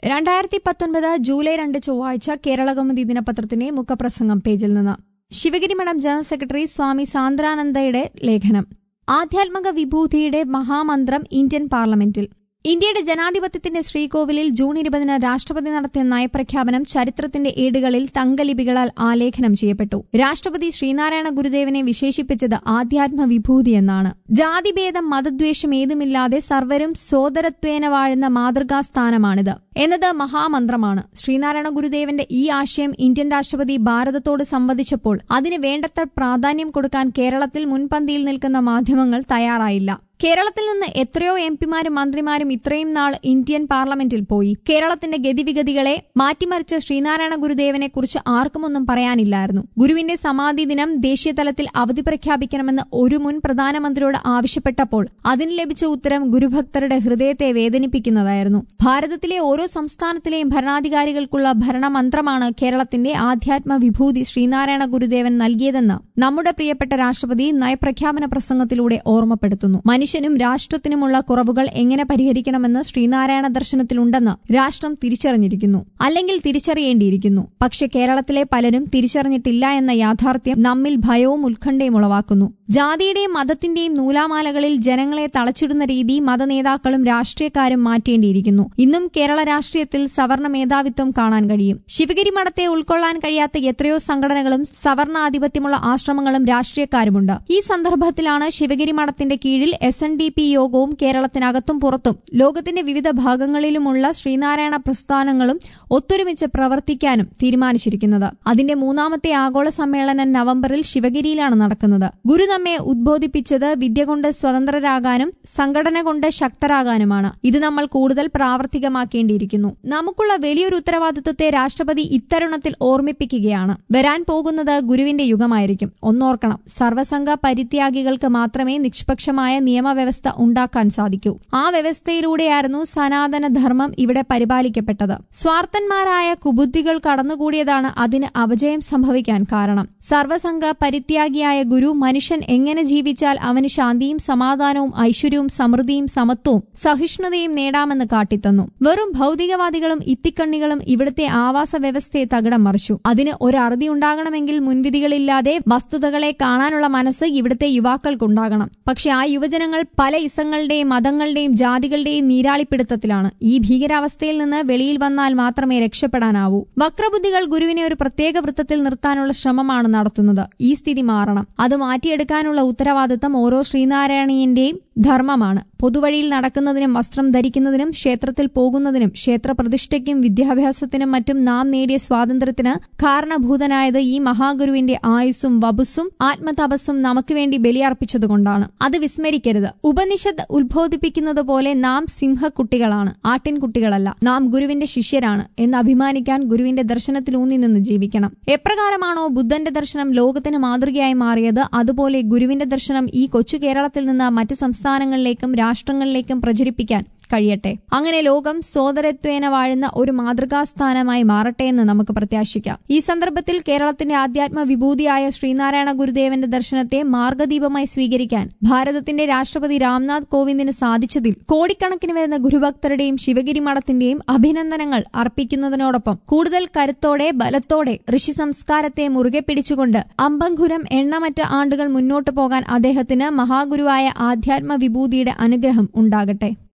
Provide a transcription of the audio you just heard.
രണ്ടായിരത്തി പത്തൊൻപത് ജൂലൈ രണ്ട് ചൊവ്വാഴ്ച കേരളകൗമുദി ദിനപത്രത്തിന്റെ മുഖപ്രസംഗം പേജിൽ നിന്ന് ശിവഗിരി മഠം ജനറൽ സെക്രട്ടറി സ്വാമി സാന്ദ്രാനന്ദയുടെ ലേഖനം ആധ്യാത്മിക വിഭൂതിയുടെ മഹാമന്ത്രം ഇന്ത്യൻ പാർലമെന്റിൽ ഇന്ത്യയുടെ ജനാധിപത്യത്തിന്റെ ശ്രീകോവിലിൽ ജൂൺ ഇരുപതിന് രാഷ്ട്രപതി നടത്തിയ നയപ്രഖ്യാപനം ചരിത്രത്തിന്റെ ഏടുകളിൽ തങ്കലിപികളാൽ ആലേഖനം ചെയ്യപ്പെട്ടു രാഷ്ട്രപതി ശ്രീനാരായണ ഗുരുദേവനെ വിശേഷിപ്പിച്ചത് ആധ്യാത്മ വിഭൂതി എന്നാണ് ജാതിഭേദം മതദ്വേഷം ഏതുമില്ലാതെ സർവരും സോദരത്വേന വാഴുന്ന മാതൃകാസ്ഥാനമാണിത് എന്നത് മഹാമന്ത്രമാണ് ശ്രീനാരായണ ഗുരുദേവന്റെ ഈ ആശയം ഇന്ത്യൻ രാഷ്ട്രപതി ഭാരതത്തോട് സംവദിച്ചപ്പോൾ അതിന് വേണ്ടത്ര പ്രാധാന്യം കൊടുക്കാൻ കേരളത്തിൽ മുൻപന്തിയിൽ നിൽക്കുന്ന മാധ്യമങ്ങൾ തയ്യാറായില്ല കേരളത്തിൽ നിന്ന് എത്രയോ എം പിമാരും മന്ത്രിമാരും ഇത്രയും നാൾ ഇന്ത്യൻ പാർലമെന്റിൽ പോയി കേരളത്തിന്റെ ഗതിവിഗതികളെ മാറ്റിമറിച്ച ശ്രീനാരായണ ഗുരുദേവനെ കുറിച്ച് ആർക്കുമൊന്നും പറയാനില്ലായിരുന്നു ഗുരുവിന്റെ സമാധി ദിനം ദേശീയതലത്തിൽ അവധി പ്രഖ്യാപിക്കണമെന്ന് ഒരു മുൻ പ്രധാനമന്ത്രിയോട് ആവശ്യപ്പെട്ടപ്പോൾ അതിന് ലഭിച്ച ഉത്തരം ഗുരുഭക്തരുടെ ഹൃദയത്തെ വേദനിപ്പിക്കുന്നതായിരുന്നു ഭാരതത്തിലെ ഓരോ സംസ്ഥാനത്തിലെയും ഭരണാധികാരികൾക്കുള്ള ഭരണമന്ത്രമാണ് കേരളത്തിന്റെ ആധ്യാത്മ വിഭൂതി ശ്രീനാരായണ ഗുരുദേവൻ നൽകിയതെന്ന് നമ്മുടെ പ്രിയപ്പെട്ട രാഷ്ട്രപതി നയപ്രഖ്യാപന പ്രസംഗത്തിലൂടെ ഓർമ്മപ്പെടുത്തുന്നു മനുഷ്യനും രാഷ്ട്രത്തിനുമുള്ള കുറവുകൾ എങ്ങനെ പരിഹരിക്കണമെന്ന് ശ്രീനാരായണ ദർശനത്തിലുണ്ടെന്ന് രാഷ്ട്രം തിരിച്ചറിഞ്ഞിരിക്കുന്നു അല്ലെങ്കിൽ തിരിച്ചറിയേണ്ടിയിരിക്കുന്നു പക്ഷെ കേരളത്തിലെ പലരും തിരിച്ചറിഞ്ഞിട്ടില്ല എന്ന യാഥാർത്ഥ്യം നമ്മിൽ ഭയവും ഉത്കണ്ഠയും ഉളവാക്കുന്നു ജാതിയുടെയും മതത്തിന്റെയും നൂലാമാലകളിൽ ജനങ്ങളെ തളച്ചിടുന്ന രീതി മതനേതാക്കളും രാഷ്ട്രീയക്കാരും മാറ്റേണ്ടിയിരിക്കുന്നു ഇന്നും കേരള രാഷ്ട്രീയത്തിൽ സവർണ മേധാവിത്വം കാണാൻ കഴിയും ശിവഗിരി മഠത്തെ ഉൾക്കൊള്ളാൻ കഴിയാത്ത എത്രയോ സംഘടനകളും സവർണാധിപത്യമുള്ള ആശ്രമങ്ങളും രാഷ്ട്രീയക്കാരുമുണ്ട് ഈ സന്ദർഭത്തിലാണ് ശിവഗിരി മഠത്തിന്റെ കീഴിൽ എസ് എൻ ഡി പി യോഗവും കേരളത്തിനകത്തും പുറത്തും ലോകത്തിന്റെ വിവിധ ഭാഗങ്ങളിലുമുള്ള ശ്രീനാരായണ പ്രസ്ഥാനങ്ങളും ഒത്തൊരുമിച്ച് പ്രവർത്തിക്കാനും തീരുമാനിച്ചിരിക്കുന്നത് അതിന്റെ മൂന്നാമത്തെ ആഗോള സമ്മേളനം നവംബറിൽ ശിവഗിരിയിലാണ് നടക്കുന്നത് ഗുരു നമ്മെ ഉദ്ബോധിപ്പിച്ചത് വിദ്യ കൊണ്ട് സ്വതന്ത്രരാകാനും സംഘടന കൊണ്ട് ശക്തരാകാനുമാണ് ഇത് നമ്മൾ കൂടുതൽ പ്രാവർത്തികമാക്കേണ്ടിയിരിക്കുന്നു നമുക്കുള്ള വലിയൊരു ഉത്തരവാദിത്വത്തെ രാഷ്ട്രപതി ഇത്തരുണത്തിൽ ഓർമ്മിപ്പിക്കുകയാണ് വരാൻ പോകുന്നത് ഗുരുവിന്റെ യുഗമായിരിക്കും ഒന്നോർക്കണം സർവസംഘ പരിത്യാഗികൾക്ക് മാത്രമേ നിഷ്പക്ഷമായ നിയമവ്യവസ്ഥ ഉണ്ടാക്കാൻ സാധിക്കൂ ആ വ്യവസ്ഥയിലൂടെയായിരുന്നു സനാതന ധർമ്മം ഇവിടെ പരിപാലിക്കപ്പെട്ടത് സ്വാർത്ഥന്മാരായ കുബുദ്ധികൾ കടന്നുകൂടിയതാണ് അതിന് അപജയം സംഭവിക്കാൻ കാരണം സർവസംഘ പരിത്യാഗിയായ ഗുരു മനുഷ്യൻ എങ്ങനെ ജീവിച്ചാൽ അവന് ശാന്തിയും സമാധാനവും ഐശ്വര്യവും സമൃദ്ധിയും സമത്വവും സഹിഷ്ണുതയും നേടാമെന്ന് കാട്ടിത്തന്നു വെറും ഭൗതികവാദികളും ഇത്തിക്കണ്ണികളും ഇവിടുത്തെ ആവാസ വ്യവസ്ഥയെ തകിടം മറിച്ചു അതിന് ഒരു അറുതി ഉണ്ടാകണമെങ്കിൽ മുൻവിധികളില്ലാതെ വസ്തുതകളെ കാണാനുള്ള മനസ്സ് ഇവിടുത്തെ യുവാക്കൾക്കുണ്ടാകണം പക്ഷെ ആ യുവജനങ്ങൾ പല ഇസങ്ങളുടെയും മതങ്ങളുടെയും ജാതികളുടെയും നീരാളിപ്പിടുത്തത്തിലാണ് ഈ ഭീകരാവസ്ഥയിൽ നിന്ന് വെളിയിൽ വന്നാൽ മാത്രമേ രക്ഷപ്പെടാനാവൂ വക്രബുദ്ധികൾ ഗുരുവിനെ ഒരു പ്രത്യേക വൃത്തത്തിൽ നിർത്താനുള്ള ശ്രമമാണ് നടത്തുന്നത് ഈ സ്ഥിതി മാറണം അത് മാറ്റിയെടുക്കാനുള്ള ഉത്തരവാദിത്തം ഓരോ ശ്രീനാരായണീയന്റെയും ധർമ്മമാണ് പൊതുവഴിയിൽ നടക്കുന്നതിനും വസ്ത്രം ധരിക്കുന്നതിനും ക്ഷേത്രത്തിൽ പോകുന്നതിനും ക്ഷേത്രപ്രതിഷ്ഠയ്ക്കും വിദ്യാഭ്യാസത്തിനും മറ്റും നാം നേടിയ സ്വാതന്ത്ര്യത്തിന് കാരണഭൂതനായത് ഈ മഹാഗുരുവിന്റെ ആയുസ്സും വബുസ്സും ആത്മതപസ്സും നമുക്ക് വേണ്ടി ബലിയർപ്പിച്ചതുകൊണ്ടാണ് അത് വിസ്മരിക്കരുത് ഉപനിഷത്ത് ഉത്ബോധിപ്പിക്കുന്നത് പോലെ നാം സിംഹക്കുട്ടികളാണ് ആട്ടിൻകുട്ടികളല്ല നാം ഗുരുവിന്റെ ശിഷ്യരാണ് എന്ന് അഭിമാനിക്കാൻ ഗുരുവിന്റെ ദർശനത്തിലൂന്നി നിന്ന് ജീവിക്കണം എപ്രകാരമാണോ ബുദ്ധന്റെ ദർശനം ലോകത്തിന് മാതൃകയായി മാറിയത് അതുപോലെ ഗുരുവിന്റെ ദർശനം ഈ കൊച്ചു കേരളത്തിൽ നിന്ന് മറ്റ് സംസ്ഥാനങ്ങളിലേക്കും രാഷ്ട്രങ്ങളിലേക്കും പ്രചരിപ്പിക്കാൻ കഴിയട്ടെ അങ്ങനെ ലോകം സോദരത്വേന വാഴുന്ന ഒരു മാതൃകാസ്ഥാനമായി മാറട്ടെ എന്ന് നമുക്ക് പ്രത്യാശിക്കാം ഈ സന്ദർഭത്തിൽ കേരളത്തിന്റെ ആധ്യാത്മ വിഭൂതിയായ ശ്രീനാരായണ ഗുരുദേവന്റെ ദർശനത്തെ മാർഗദീപമായി സ്വീകരിക്കാൻ ഭാരതത്തിന്റെ രാഷ്ട്രപതി രാംനാഥ് കോവിന്ദിന് സാധിച്ചതിൽ കോടിക്കണക്കിന് വരുന്ന ഗുരുഭക്തരുടെയും ശിവഗിരി മഠത്തിന്റെയും അഭിനന്ദനങ്ങൾ അർപ്പിക്കുന്നതിനോടൊപ്പം കൂടുതൽ കരുത്തോടെ ബലത്തോടെ ഋഷി സംസ്കാരത്തെ മുറുകെ പിടിച്ചുകൊണ്ട് അമ്പങ്കുരം എണ്ണമറ്റ ആണ്ടുകൾ മുന്നോട്ടു പോകാൻ അദ്ദേഹത്തിന് മഹാഗുരുവായ ആധ്യാത്മ വിഭൂതിയുടെ അനുഗ്രഹം ഉണ്ടാകട്ടെ